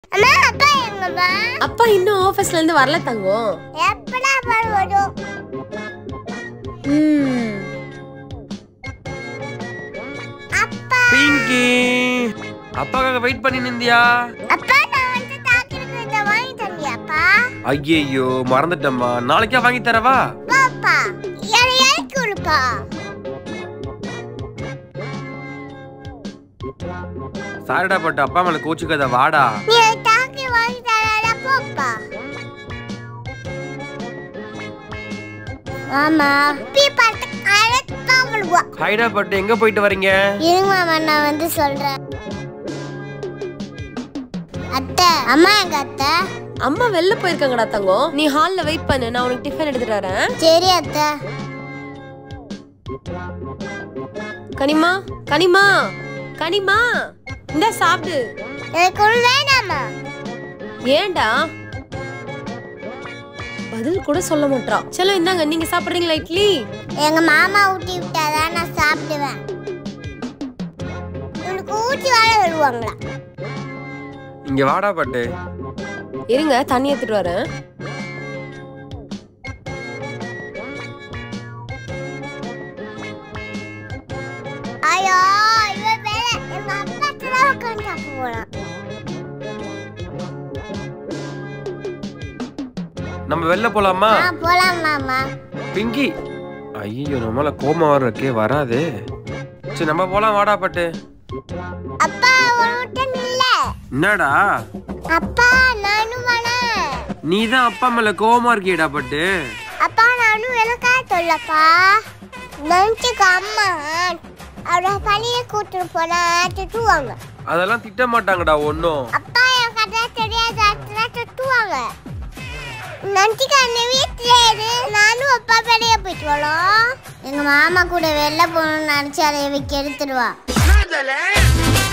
அம்மா அப்பா எங்கம்மா அப்பா இன்னும் ஆபீஸ்ல இருந்து வரல தங்கம் எப்படா பாரு வரும் ம் அப்பா பிங்கி அப்பாக்காக வெயிட் பண்ணி நிந்தியா அப்பா நான் வந்து தாக்கிருக்கு இதை வாங்கி தந்தியாப்பா ஐயையோ மறந்துட்டம்மா நாளைக்கே வாங்கி தரவா பாப்பா என்னை இறக்கி விடுப்பா சாரிடா பட்டு அப்பா மேல கோச்சுக்காத வாடா நீ எனக்கு தாக்கி வாங்கி தராதா போப்பா ஆமா பீ பார்த்து அழகா விடுவா ஹைடா பட்டு எங்க போயிட்டு வரீங்க இருங்க மாமா நான் வந்து சொல்றேன் அத்தை அம்மா எங்க அத்தை அம்மா வெளில போயிருக்காங்கடா தங்கம் நீ ஹால்ல வெயிட் பண்ணு நான் உனக்கு டிஃபன் எடுத்துட்டு வரேன் சரி அத்தை கனிமா கனிமா கனிமா இந்த சாப்பிடு எனக்கு ஒண்ணு வேணாமா ஏன்டா பதில் கூட சொல்ல மாட்டா சலோ இந்தாங்க நீங்க சாப்பிடுறீங்களா இட்லி எங்க மாமா ஊட்டி விட்டாதான் நான் சாப்பிடுவேன் உனக்கு ஊட்டி வாழ வருவாங்களா இங்க வாடா பட்டு இருங்க தண்ணி எடுத்துட்டு வரேன் ஐயோ இவன் வேற எங்க அப்பா தான் உட்காந்து சாப்பிட போறான் நம்ம வெளில போலாமா ஆ போலாம் மாமா பிங்கி ஐயோ நம்மள கோமா வர்றக்கே வராதே சரி நம்ம போலாம் வாடா பட்டு அப்பா ஒரு விட்டம் இல்ல என்னடா அப்பா நானும் வரேன் நீ தான் அப்பா மேல கோவமா இருக்கியடா பட்டு அப்பா நானும் விளக்கா சொல்லப்பா லஞ்சுக்கு அம்மா அவரோட பணியை கூட்டிட்டு போனா திட்டுவாங்க அதெல்லாம் திட்ட மாட்டாங்கடா ஒன்னும் அப்பா என் கதை தெரியாத இடத்துல திட்டுவாங்க நன்றிக்கு அந்த வீட்டுல இரு நானும் அப்பா வெளியே போயிட்டு வரோம் எங்க மாமா கூட வெளில போகணும்னு நினைச்சு அதை இவ கெடுத்துடுவா